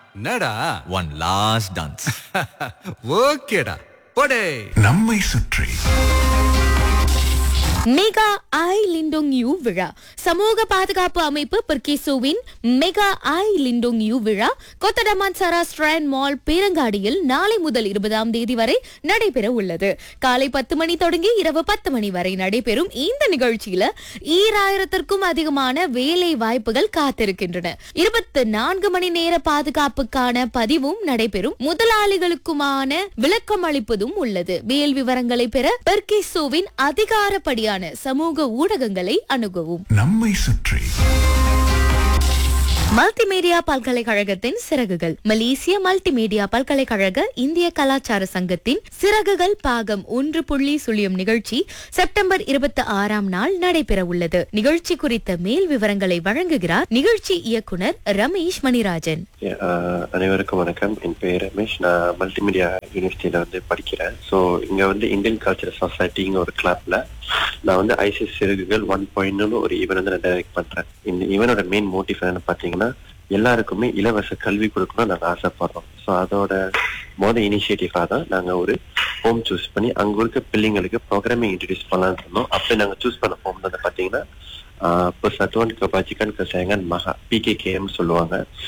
என்னடா one last dance ஓகேடா போடே நம்மை சுற்றி மெகா ஐ லிண்டோங் யூ விழா சமூக பாதுகாப்பு அமைப்பு பெர்கிசோவின் மெகா ஐ லிண்டோங் யூ விழா கொத்தடமான் சரா ஸ்ட்ராண்ட் மால் பேரங்காடியில் நாளை முதல் இருபதாம் தேதி வரை நடைபெற உள்ளது காலை பத்து மணி தொடங்கி இரவு பத்து மணி வரை நடைபெறும் இந்த நிகழ்ச்சியில ஈராயிரத்திற்கும் அதிகமான வேலை வாய்ப்புகள் காத்திருக்கின்றன இருபத்தி நான்கு மணி நேர பாதுகாப்புக்கான பதிவும் நடைபெறும் முதலாளிகளுக்குமான விளக்கம் அளிப்பதும் உள்ளது மேல் விவரங்களை பெற பெர்கிசோவின் அதிகாரப்படியான சமூக ஊடகங்களை அணுகவும் நம்மை சுற்றி மல்டிமீடியா பல்கலைக்கழகத்தின் சிறகுகள் மலேசிய மல்டிமீடியா பல்கலைக்கழக இந்திய கலாச்சார சங்கத்தின் சிறகுகள் பாகம் ஒன்று புள்ளி சுழியம் நிகழ்ச்சி செப்டம்பர் இருபத்தி ஆறாம் நாள் நடைபெற உள்ளது நிகழ்ச்சி குறித்த மேல் விவரங்களை வழங்குகிறார் நிகழ்ச்சி இயக்குனர் ரமேஷ் மணிராஜன் ஆஹ் அனைவருக்கும் வணக்கம் என் பேர் ரமேஷ் நான் மல்டிமீடியா யூனிவர்சிட்டியில வந்து படிக்கிறேன் ஸோ இங்க வந்து இந்தியன் கல்ச்சரல் சொசைட்டிங்க ஒரு கிளப்ல நான் வந்து ஐசிஎஸ் சிறகுகள் ஒன் பாயிண்ட்னு ஒரு ஈவெண்ட் வந்து நான் டைரக்ட் பண்றேன் இந்த ஈவனோட மெயின் மோட்டிவ் என்னன்னு பாத்தீங்கன்னா எல்லாருக்குமே இலவச கல்வி கொடுக்கணும்னு நாங்கள் ஆசைப்படுறோம் ஸோ அதோட மொதல் இனிஷியேட்டிவாக தான் நாங்கள் ஒரு ஹோம் சூஸ் பண்ணி அங்க இருக்க பிள்ளைங்களுக்கு ப்ரோக்ராமிங் இன்ட்ரடியூஸ் பண்ணலாம்னு இருந்தோம் அப்படி நாங்கள் சூஸ் பண்ண ஹோம் வந்து பாத்தீங்கன்னா persatuan kebajikan kesayangan maha PKKM சொல்லுவாங்க